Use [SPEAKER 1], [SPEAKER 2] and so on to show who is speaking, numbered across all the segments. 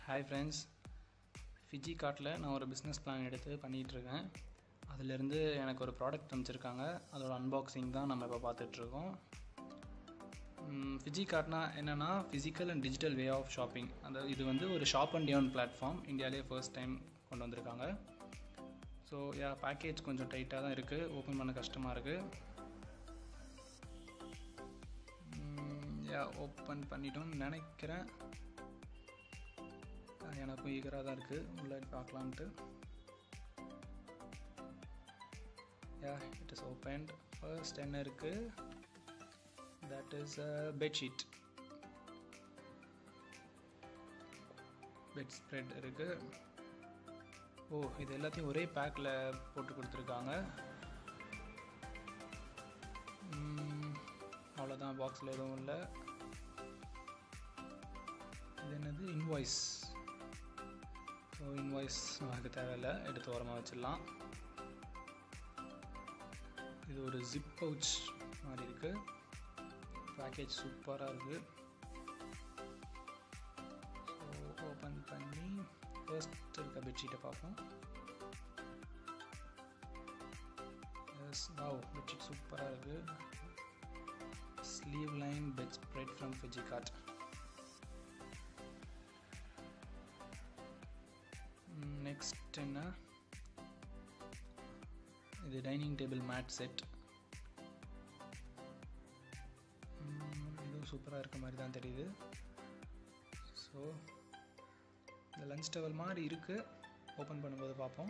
[SPEAKER 1] hi friends Fiji கார்ட்டில் நான் ஒரு பிஸ்னஸ் பிளான் எடுத்து பண்ணிகிட்ருக்கேன் அதிலேருந்து எனக்கு ஒரு ப்ராடக்ட் அமைச்சிருக்காங்க அதோட அன்பாக்சிங் தான் நம்ம இப்போ பார்த்துட்ருக்கோம் ஃபிஜி கார்ட்னா என்னென்னா physical and digital way of shopping அந்த இது வந்து ஒரு ஷாப் அண்ட் டியோன் பிளாட்ஃபார்ம் இந்தியாவிலே ஃபர்ஸ்ட் டைம் கொண்டு வந்திருக்காங்க ஸோ யா பேக்கேஜ் கொஞ்சம் டைட்டாக தான் இருக்குது ஓப்பன் பண்ண கஷ்டமாக இருக்குது யா ஓப்பன் பண்ணிட்டோம்னு நினைக்கிறேன் எனக்கும் ஈகராக தான் இருக்குது உள்ளே பார்க்கலான்ட்டு yeah it is opened first என்ன இருக்குது that is a bedsheet bed spread இருக்குது ஓ இது எல்லாத்தையும் ஒரே பேக்கில் போட்டு கொடுத்துருக்காங்க அவ்வளோதான் பாக்ஸில் எதுவும் இல்லை இது என்னது இன்வாய்ஸ் ஸோ இன்வாய்ஸ் நமக்கு தேவையில்லை எடுத்து ஓரமாக வச்சிடலாம் இது ஒரு ஜிப் பவுச் மாதிரி இருக்குது பேக்கேஜ் சூப்பராக இருக்குது ஸோ ஓப்பன் பண்ணி ஃபர்ஸ்ட் இருக்க பெட்ஷீட்டை பார்ப்போம் எஸ் வாவ் பெட்ஷீட் சூப்பராக இருக்குது sleeve line bed spread from Phygicart next என்ன இது டைனிங் டேபிள் மேட் செட் இதுவும் சூப்பராக இருக்க மாதிரி தான் தெரியுது ஸோ இந்த லஞ்ச் டவல் மாதிரி இருக்குது ஓப்பன் பண்ணும்போது பார்ப்போம்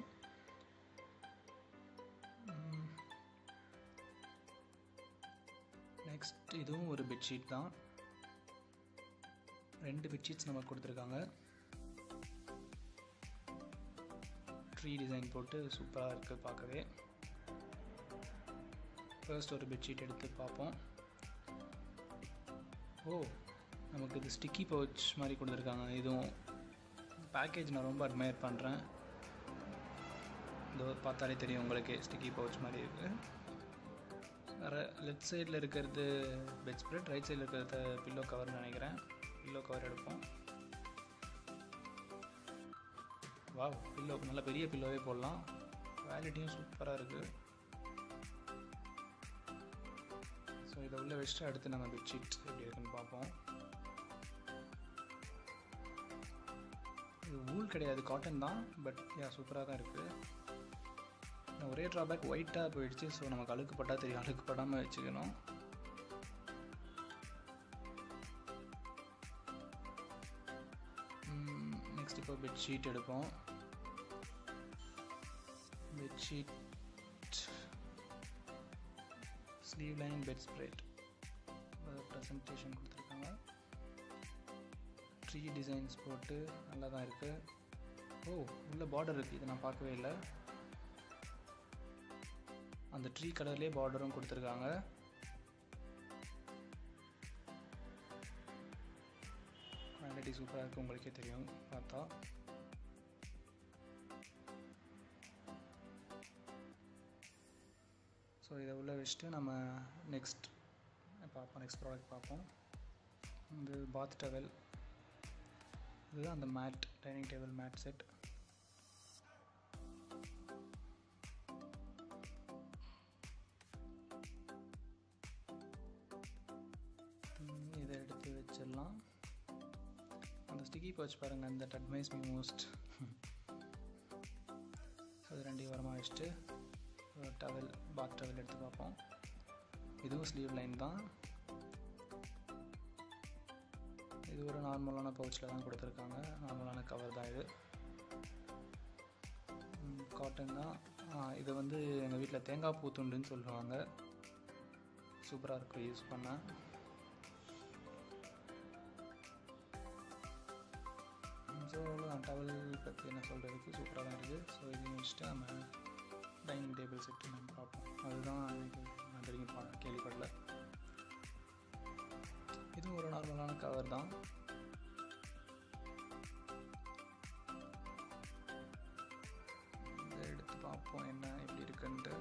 [SPEAKER 1] நெக்ஸ்ட் இதுவும் ஒரு பெட்ஷீட் தான் ரெண்டு பெட்ஷீட்ஸ் நமக்கு கொடுத்துருக்காங்க ட்ரீ டிசைன் போட்டு சூப்பராக இருக்குது பார்க்கவே ஃபர்ஸ்ட் ஒரு பெட்ஷீட் எடுத்து பார்ப்போம் ஓ நமக்கு இது ஸ்டிக்கி பவுச் மாதிரி கொடுத்துருக்காங்க இதுவும் பேக்கேஜ் நான் ரொம்ப அட்மையர் பண்ணுறேன் இதோ பார்த்தாலே தெரியும் உங்களுக்கு ஸ்டிக்கி பவுச் மாதிரி இருக்குது வேறு லெஃப்ட் சைடில் இருக்கிறது பெட் ஸ்ப்ரெட் ரைட் சைடில் இருக்கிறத பில்லோ கவர்னு நினைக்கிறேன் பில்லோ கவர் எடுப்போம் வா பில்லோ நல்ல பெரிய பில்லோவே போடலாம் குவாலிட்டியும் சூப்பராக இருக்குது ஸோ இதை உள்ள வச்சுட்டு அடுத்து நம்ம பெட்ஷீட் எப்படி இருக்குன்னு பார்ப்போம் இது ஊல் கிடையாது காட்டன் தான் பட் யா சூப்பராக தான் இருக்குது ஒரே ட்ராபேக் ஒயிட்டாக போயிடுச்சு ஸோ நமக்கு அழுக்கு பட்டால் தெரியும் அழுக்கு படாமல் வச்சுக்கணும் நெக்ஸ்ட் இப்போ பெட்ஷீட் எடுப்போம் bedsheet sleeve line bed spread presentation கொடுத்துருக்காங்க ட்ரீ டிசைன்ஸ் போட்டு நல்லா தான் இருக்குது ஓ உள்ள பார்டர் இருக்குது இதை நான் பார்க்கவே இல்லை அந்த ட்ரீ கலர்லேயே பார்டரும் கொடுத்துருக்காங்க குவாலிட்டி சூப்பராக இருக்குது உங்களுக்கே தெரியும் பார்த்தா ஸோ இதை உள்ளே வச்சுட்டு நம்ம நெக்ஸ்ட் பார்ப்போம் நெக்ஸ்ட் ப்ராடக்ட் பார்ப்போம் இது பாத் டவல் இது அந்த mat dining table mat set இதை எடுத்து வச்சிடலாம் அந்த ஸ்டிக்கி பவுச் பாருங்கள் இந்த அட்மைஸ் மீ மோஸ்ட் அது ரெண்டையும் வரமாக வச்சுட்டு டவல் பாத் டவல் எடுத்து பார்ப்போம் இதுவும் ஸ்லீவ் லைன் தான் இது ஒரு நார்மலான பவுச்சில் தான் கொடுத்துருக்காங்க நார்மலான கவர் தான் இது காட்டன் தான் இது வந்து எங்கள் வீட்டில் தேங்காய் பூ துண்டுன்னு சொல்லுவாங்க சூப்பராக இருக்கும் யூஸ் பண்ண ஸோ அவ்வளோதான் டவல் பற்றி என்ன சொல்கிறதுக்கு சூப்பராக தான் இருக்குது ஸோ இது வச்சுட்டு நம்ம டைனிங் டேபிள் செட்டு நம்ம பார்ப்போம் அதுதான் எனக்கு நான் வரைக்கும் கேள்விப்படல இதுவும் ஒரு நார்மலான கவர் தான் இதை எடுத்து பார்ப்போம் என்ன எப்படி இருக்குன்ட்டு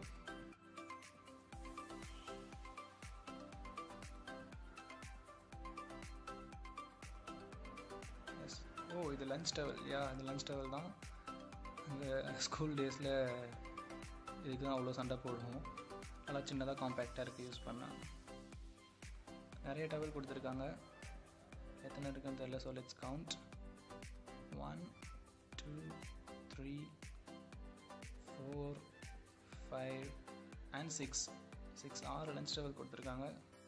[SPEAKER 1] எஸ் ஓ இது இது லஞ்ச் டவல் யா இது லஞ்ச் டவல் தான் இந்த ஸ்கூல் டேஸில் இதுக்கு தான் அவ்வளோ சண்டை போடுவோம் நல்லா சின்னதாக காம்பேக்டாக இருக்குது யூஸ் பண்ண நிறைய டவல் கொடுத்துருக்காங்க எத்தனை இருக்குன்னு தெரியல so let's count one two three four five and six six ஆறு லஞ்ச் டவல் கொடுத்துருக்காங்க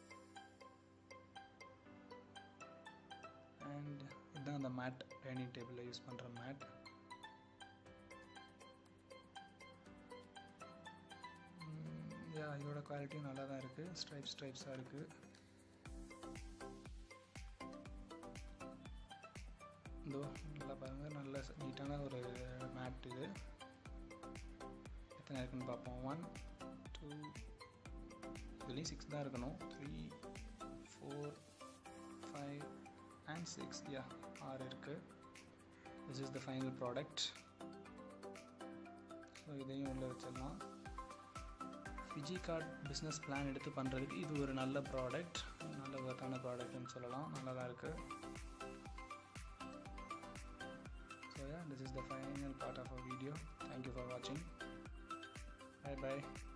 [SPEAKER 1] அண்ட் இதுதான் அந்த மேட் டைனிங் டேபிளில் யூஸ் பண்ணுற மேட் யா இதோட குவாலிட்டியும் நல்லா தான் இருக்குது ஸ்ட்ரைப் ஸ்ட்ரைப்ஸாக இருக்குது இதோ நல்லா பாருங்கள் நல்ல நீட்டான ஒரு மேட் இது எத்தனை இருக்குன்னு பார்ப்போம் ஒன் டூ இதுலேயும் சிக்ஸ் தான் இருக்கணும் three four five and six yeah ஆறு இருக்குது this is the final product so இதையும் உள்ளே வச்சிடலாம் ஃபிஜி கார்ட் பிஸ்னஸ் பிளான் எடுத்து பண்ணுறதுக்கு இது ஒரு நல்ல ப்ராடக்ட் நல்ல ஒர்த்தான ப்ராடக்ட்னு சொல்லலாம் நல்லா தான் இருக்குது so yeah this is the final part of a video thank you for வாட்சிங் பை பை